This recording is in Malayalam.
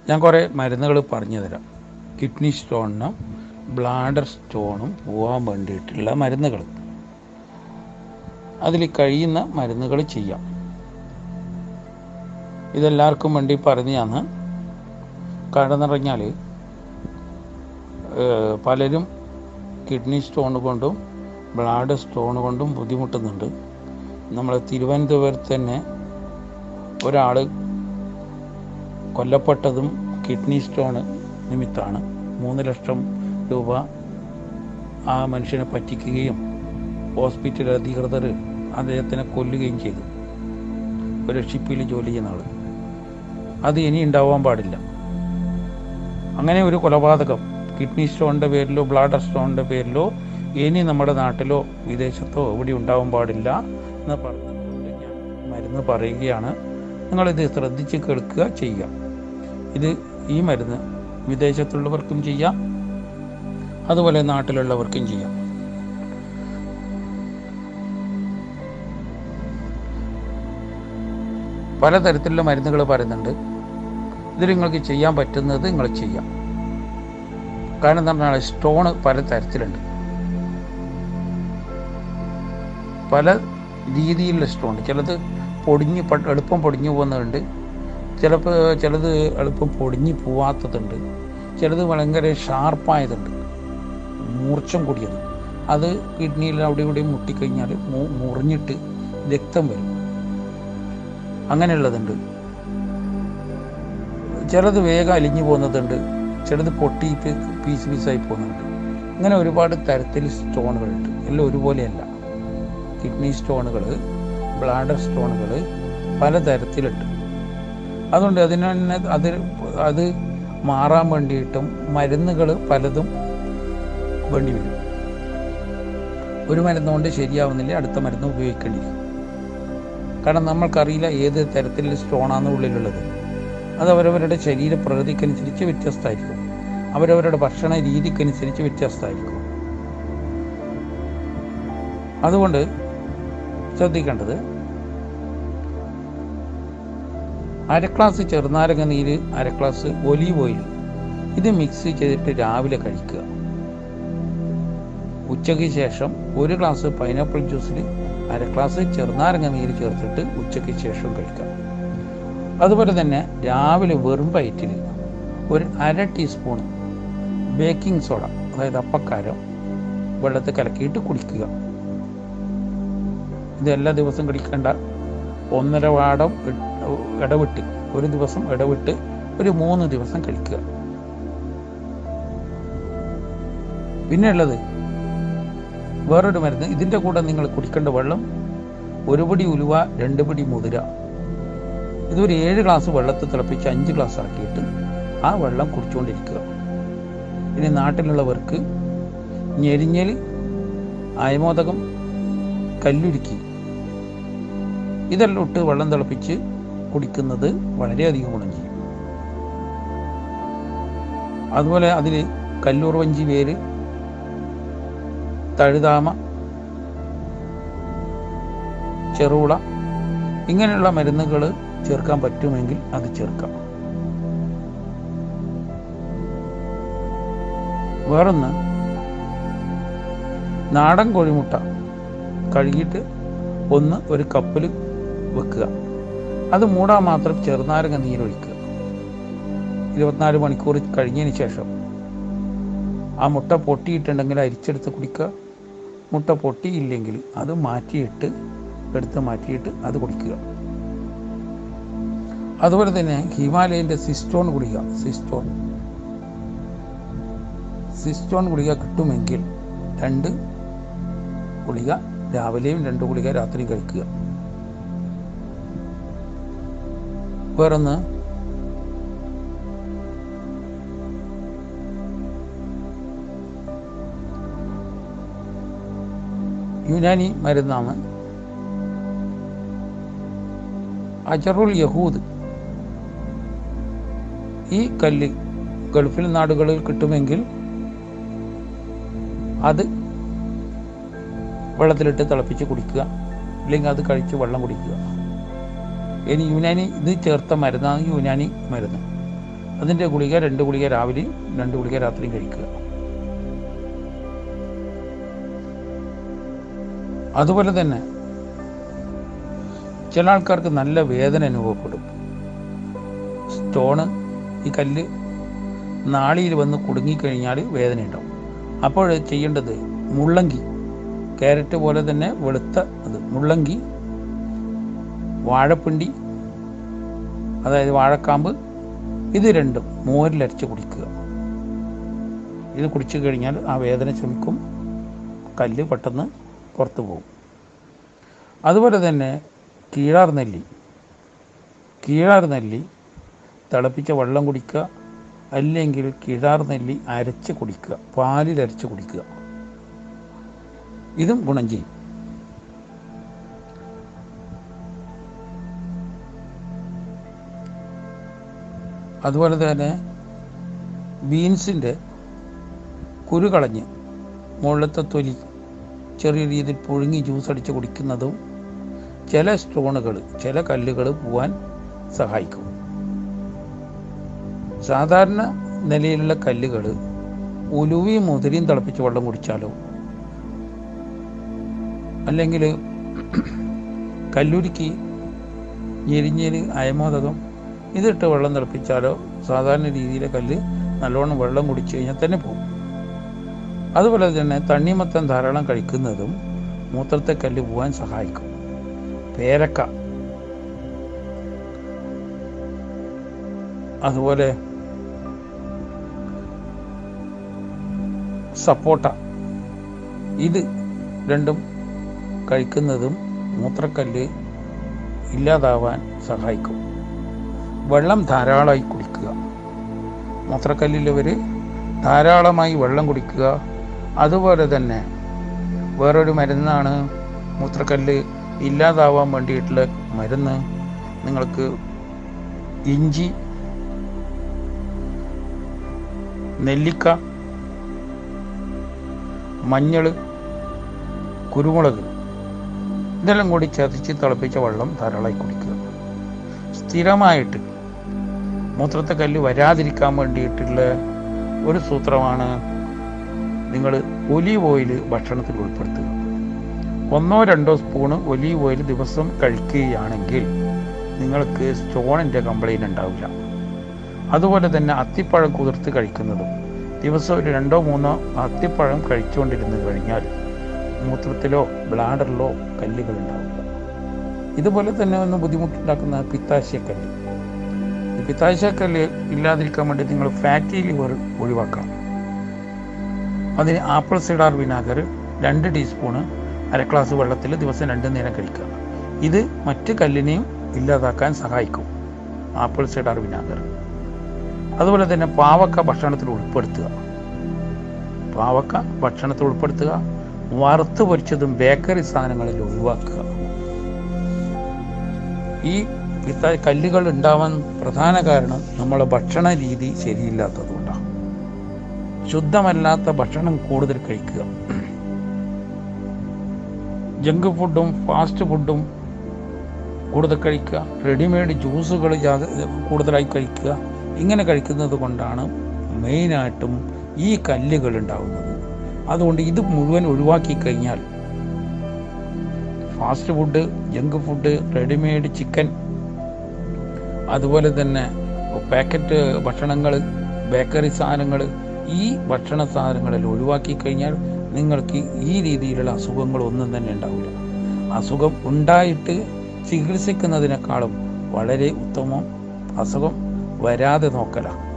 ഞാൻ കുറേ മരുന്നുകൾ പറഞ്ഞു തരാം കിഡ്നി സ്റ്റോണിനും ബ്ലാഡർ സ്റ്റോണും പോകാൻ വേണ്ടിയിട്ടുള്ള മരുന്നുകൾ അതിൽ കഴിയുന്ന മരുന്നുകൾ ചെയ്യാം ഇതെല്ലാവർക്കും വേണ്ടി പറഞ്ഞാണ് കാരണം എന്ന് പറഞ്ഞാൽ പലരും കിഡ്നി സ്റ്റോൺ കൊണ്ടും ബ്ലാഡർ സ്റ്റോൺ കൊണ്ടും ബുദ്ധിമുട്ടുന്നുണ്ട് നമ്മളെ തിരുവനന്തപുരത്ത് തന്നെ ഒരാൾ കൊല്ലപ്പെട്ടതും കിഡ്നി സ്റ്റോൺ നിമിത്തമാണ് മൂന്ന് ലക്ഷം രൂപ ആ മനുഷ്യനെ പറ്റിക്കുകയും ഹോസ്പിറ്റൽ അധികൃതർ അദ്ദേഹത്തിനെ കൊല്ലുകയും ചെയ്തു ഒരു ഷിപ്പിൽ ജോലി ചെയ്യുന്ന ആൾ അത് ഇനി ഉണ്ടാവാൻ പാടില്ല അങ്ങനെ ഒരു കൊലപാതകം കിഡ്നി സ്റ്റോണിൻ്റെ പേരിലോ ബ്ലാഡർ സ്റ്റോണിൻ്റെ പേരിലോ ഇനി നമ്മുടെ നാട്ടിലോ വിദേശത്തോ എവിടെ ഉണ്ടാവാൻ പാടില്ല എന്ന് പറഞ്ഞുകൊണ്ട് ഞാൻ മരുന്ന് പറയുകയാണ് നിങ്ങളിത് ശ്രദ്ധിച്ച് കേൾക്കുക ചെയ്യുക ഇത് ഈ മരുന്ന് വിദേശത്തുള്ളവർക്കും ചെയ്യാം അതുപോലെ നാട്ടിലുള്ളവർക്കും ചെയ്യാം പലതരത്തിലുള്ള മരുന്നുകൾ പറയുന്നുണ്ട് ഇതിൽ നിങ്ങൾക്ക് ചെയ്യാൻ പറ്റുന്നത് നിങ്ങൾ ചെയ്യാം കാരണം എന്താ പറഞ്ഞാൽ സ്റ്റോണ് പല തരത്തിലുണ്ട് പല രീതിയിലുള്ള സ്റ്റോൺ ചിലത് പൊടിഞ്ഞ് പ- എളുപ്പം പൊടിഞ്ഞു പോകുന്നതുണ്ട് ചിലപ്പോൾ ചിലത് എളുപ്പം പൊടിഞ്ഞു പോവാത്തതുണ്ട് ചിലത് ഭയങ്കര ഷാർപ്പായതുണ്ട് മൂർച്ചം കൂടിയത് അത് കിഡ്നിയിൽ അവിടെ ഇവിടെ മുട്ടിക്കഴിഞ്ഞാൽ മു- മുറിഞ്ഞിട്ട് രക്തം വരും അങ്ങനെയുള്ളതുണ്ട് ചിലത് വേഗം അലിഞ്ഞു പോകുന്നതുണ്ട് ചിലത് പൊട്ടി പി- പീസ് പീസായി പോകുന്നുണ്ട് ഇങ്ങനെ ഒരുപാട് തരത്തിൽ സ്റ്റോണുകളുണ്ട് എല്ലാം ഒരുപോലെയല്ല കിഡ്നി സ്റ്റോണുകൾ ബ്ലാഡർ സ്റ്റോണുകൾ പലതരത്തിലുണ്ട് അതുകൊണ്ട് അതിന് തന്നെ അത് അത് മാറാൻ വേണ്ടിയിട്ടും മരുന്നുകൾ പലതും വേണ്ടി വരും ഒരു മരുന്ന് കൊണ്ട് ശരിയാവുന്നില്ല അടുത്ത മരുന്ന് ഉപയോഗിക്കേണ്ടി വരും കാരണം നമ്മൾക്കറിയില്ല ഏത് തരത്തിലുള്ള സ്റ്റോണാണ് ഉള്ളിലുള്ളത് അത് അവരവരുടെ ശരീര പ്രകൃതിക്കനുസരിച്ച് വ്യത്യസ്തമായിരിക്കും അവരവരുടെ ഭക്ഷണ രീതിക്കനുസരിച്ച് വ്യത്യസ്തമായിരിക്കും അതുകൊണ്ട് ശ്രദ്ധിക്കേണ്ടത് അര ഗ്ലാസ് ചെറുനാരങ്ങ നീര് അര ഗ്ലാസ് ഒലീവ് ഓയിൽ ഇത് മിക്സ് ചെയ്തിട്ട് രാവിലെ കഴിക്കുക ഉച്ചയ്ക്ക് ശേഷം ഒരു ഗ്ലാസ് പൈനാപ്പിൾ ജ്യൂസിൽ അര ഗ്ലാസ് ചെറുനാരങ്ങ നീര് ചേർത്തിട്ട് ഉച്ചയ്ക്ക് ശേഷം കഴിക്കാം അതുപോലെ തന്നെ രാവിലെ വെറും വയറ്റിൽ ഒരു അര ടീസ്പൂൺ ബേക്കിംഗ് സോഡ അതായത് അപ്പക്കാരം വെള്ളത്തിൽ കലക്കിയിട്ട് കുടിക്കുക ഇത് എല്ലാ ദിവസവും കുടിക്കേണ്ട ഒന്നര വാടം ഇ- ഇടവിട്ട് ഒരു ദിവസം ഇടവിട്ട് ഒരു മൂന്ന് ദിവസം കഴിക്കുക പിന്നെ ഉള്ളത് വേറൊരു മരുന്ന് ഇതിൻ്റെ കൂടെ നിങ്ങൾ കുടിക്കേണ്ട വെള്ളം ഒരു പിടി ഉലുവ രണ്ട് പിടി മുതിര ഇതൊരു ഏഴ് ഗ്ലാസ് വെള്ളത്തിൽ തിളപ്പിച്ച് അഞ്ച് ഗ്ലാസ് ആക്കിയിട്ട് ആ വെള്ളം കുടിച്ചുകൊണ്ടിരിക്കുക ഇനി നാട്ടിലുള്ളവർക്ക് ഞെരിഞ്ഞൽ അയമോദകം കല്ലുരുക്കി ഇതെല്ലാം ഇട്ട് വെള്ളം തിളപ്പിച്ച് കുടിക്കുന്നത് വളരെയധികം ഗുണം ചെയ്യും അതുപോലെ അതിൽ കല്ലൂർവഞ്ചി വേര് തഴുതാമ ചെറുള ഇങ്ങനെയുള്ള മരുന്നുകൾ ചേർക്കാൻ പറ്റുമെങ്കിൽ അത് ചേർക്കാം വേറൊന്ന് നാടൻ കോഴിമുട്ട കഴുകിയിട്ട് ഒന്ന് ഒരു കപ്പിൽ വെക്കുക അത് മൂടാൻ മാത്രം ചെറുനാരങ്ങ നീരൊഴിക്കുക ഇരുപത്തിനാല് മണിക്കൂർ കഴിഞ്ഞതിന് ശേഷം ആ മുട്ട പൊട്ടിയിട്ടുണ്ടെങ്കിൽ അരിച്ചെടുത്ത് കുടിക്കുക മുട്ട പൊട്ടിയില്ലെങ്കിൽ അത് മാറ്റിയിട്ട് എടുത്ത് മാറ്റിയിട്ട് അത് കുടിക്കുക അതുപോലെ തന്നെ ഹിമാലയൻ്റെ സിസ്റ്റോൺ ഗുളിക സിസ്റ്റോൺ സിസ്റ്റോൺ ഗുളിക കിട്ടുമെങ്കിൽ രണ്ട് ഗുളിക രാവിലെയും രണ്ട് ഗുളിക രാത്രിയും കഴിക്കുക വേറൊന്ന് യുനാനി മരുന്നാണ് അജറുൽ യഹൂദ് ഈ കല്ല് ഗൾഫിൽ നാടുകളിൽ കിട്ടുമെങ്കിൽ അത് വെള്ളത്തിലിട്ട് തിളപ്പിച്ച് കുടിക്കുക അല്ലെങ്കിൽ അത് കഴിച്ച് വെള്ളം കുടിക്കുക ഇനി യുനാനി ഇത് ചേർത്ത മരുന്നാണ് യുനാനി മരുന്ന് അതിൻ്റെ ഗുളിക രണ്ട് ഗുളിക രാവിലെയും രണ്ട് ഗുളിക രാത്രിയും കഴിക്കുക അതുപോലെ തന്നെ ചില ആൾക്കാർക്ക് നല്ല വേദന അനുഭവപ്പെടും സ്റ്റോണ് ഈ കല്ല് നാളിയിൽ വന്ന് കുടുങ്ങിക്കഴിഞ്ഞാൽ വേദന ഉണ്ടാവും അപ്പോൾ ചെയ്യേണ്ടത് മുള്ളങ്കി ക്യാരറ്റ് പോലെ തന്നെ വെളുത്ത അത് മുള്ളങ്കി വാഴപ്പിണ്ടി അതായത് വാഴക്കാമ്പ് ഇത് രണ്ടും മോരിലരച്ച് കുടിക്കുക ഇത് കുടിച്ചു കഴിഞ്ഞാൽ ആ വേദന ശമിക്കും കല്ല് പെട്ടെന്ന് പുറത്തു പോകും അതുപോലെ തന്നെ കീഴാർ നെല്ലി കീഴാർ നെല്ലി തിളപ്പിച്ച വെള്ളം കുടിക്കുക അല്ലെങ്കിൽ കിഴാർ നെല്ലി അരച്ച് കുടിക്കുക പാലിൽ അരച്ച് കുടിക്കുക ഇതും ഗുണം ചെയ്യും അതുപോലെ തന്നെ ബീൻസിൻ്റെ കുരു കളഞ്ഞ് മുകളിലത്തെ തൊലി ചെറിയ രീതിയിൽ പുഴുങ്ങി ജ്യൂസ് അടിച്ച് കുടിക്കുന്നതും ചില സ്റ്റോണുകൾ ചില കല്ലുകൾ പോവാൻ സഹായിക്കും സാധാരണ നിലയിലുള്ള കല്ലുകൾ ഉലുവയും മുതിരയും തിളപ്പിച്ച് വെള്ളം കുടിച്ചാലോ അല്ലെങ്കിൽ കല്ലുരുക്കി ഞെരിഞ്ഞെരി അയമോദകം ഇതിട്ട് വെള്ളം തിളപ്പിച്ചാലോ സാധാരണ രീതിയിലെ കല്ല് നല്ലോണം വെള്ളം കുടിച്ചു കഴിഞ്ഞാൽ തന്നെ പോകും അതുപോലെ തന്നെ തണ്ണിമത്തൻ ധാരാളം കഴിക്കുന്നതും മൂത്രത്തെ കല്ല് പോകാൻ സഹായിക്കും പേരക്ക അതുപോലെ സപ്പോട്ട ഇത് രണ്ടും കഴിക്കുന്നതും മൂത്രക്കല്ല് ഇല്ലാതാവാൻ സഹായിക്കും വെള്ളം ധാരാളമായി കുടിക്കുക മൂത്രക്കല്ലുള്ളവർ ധാരാളമായി വെള്ളം കുടിക്കുക അതുപോലെ തന്നെ വേറൊരു മരുന്നാണ് മൂത്രക്കല്ല് ഇല്ലാതാവാൻ വേണ്ടിയിട്ടുള്ള മരുന്ന് നിങ്ങൾക്ക് ഇഞ്ചി നെല്ലിക്ക മഞ്ഞൾ കുരുമുളക് ഇതെല്ലാം കൂടി ചതച്ച് തിളപ്പിച്ച വെള്ളം ധാരാളമായി കുടിക്കുക സ്ഥിരമായിട്ട് മൂത്രത്തെ കല്ല് വരാതിരിക്കാൻ വേണ്ടിയിട്ടുള്ള ഒരു സൂത്രമാണ് നിങ്ങൾ ഒലീവ് ഓയിൽ ഭക്ഷണത്തിൽ ഉൾപ്പെടുത്തുക ഒന്നോ രണ്ടോ സ്പൂണ് ഒലീവ് ഓയിൽ ദിവസം കഴിക്കുകയാണെങ്കിൽ നിങ്ങൾക്ക് സ്റ്റോണിൻ്റെ കംപ്ലൈൻറ്റ് ഉണ്ടാവില്ല അതുപോലെ തന്നെ അത്തിപ്പഴം കുതിർത്ത് കഴിക്കുന്നതും ദിവസം ഒരു രണ്ടോ മൂന്നോ അത്തിപ്പഴം കഴിച്ചുകൊണ്ടിരുന്ന് കഴിഞ്ഞാൽ മൂത്രത്തിലോ ബ്ലാഡറിലോ കല്ലുകൾ ഉണ്ടാവില്ല ഇതുപോലെ തന്നെ ഒന്ന് ബുദ്ധിമുട്ടുണ്ടാക്കുന്ന പിത്താശയക്കല്ല് ഈ പിത്താശയക്കല്ല് ഇല്ലാതിരിക്കാൻ വേണ്ടി നിങ്ങൾ ഫാറ്റി ലിവർ ഒഴിവാക്കണം അതിന് ആപ്പിൾ സിഡാർ വിനാഗർ രണ്ട് ടീസ്പൂണ് അര ഗ്ലാസ് വെള്ളത്തിൽ ദിവസം രണ്ട് നേരം കഴിക്കുക ഇത് മറ്റ് കല്ലിനെയും ഇല്ലാതാക്കാൻ സഹായിക്കും ആപ്പിൾ സിഡാർ വിനാഗർ അതുപോലെ തന്നെ പാവക്ക ഭക്ഷണത്തിൽ ഉൾപ്പെടുത്തുക പാവക്ക ഭക്ഷണത്തിൽ ഉൾപ്പെടുത്തുക വറുത്ത് പൊരിച്ചതും ബേക്കറി സാധനങ്ങളിൽ ഒഴിവാക്കുക ഈ പിത്ത കല്ലുകൾ ഉണ്ടാവാൻ പ്രധാന കാരണം നമ്മളെ ഭക്ഷണ രീതി ശരിയില്ലാത്തതുകൊണ്ടാണ് ശുദ്ധമല്ലാത്ത ഭക്ഷണം കൂടുതൽ കഴിക്കുക ജങ്ക് ഫുഡും ഫാസ്റ്റ് ഫുഡും കൂടുതൽ കഴിക്കുക റെഡിമെയ്ഡ് ജ്യൂസുകൾ കൂടുതലായി കഴിക്കുക ഇങ്ങനെ കഴിക്കുന്നത് കൊണ്ടാണ് മെയിനായിട്ടും ഈ കല്ലുകൾ ഉണ്ടാവുന്നത് അതുകൊണ്ട് ഇത് മുഴുവൻ ഒഴിവാക്കി കഴിഞ്ഞാൽ fast food junk food readymade chicken അതുപോലെ തന്നെ പാക്കറ്റ് ഭക്ഷണങ്ങൾ ബേക്കറി സാധനങ്ങൾ ഈ ഭക്ഷണ സാധനങ്ങളിൽ ഒഴിവാക്കി കഴിഞ്ഞാൽ നിങ്ങൾക്ക് ഈ രീതിയിലുള്ള അസുഖങ്ങളൊന്നും തന്നെ ഉണ്ടാവില്ല അസുഖം ഉണ്ടായിട്ട് ചികിത്സിക്കുന്നതിനേക്കാളും വളരെ ഉത്തമം അസുഖം വരാതെ നോക്കലാണ്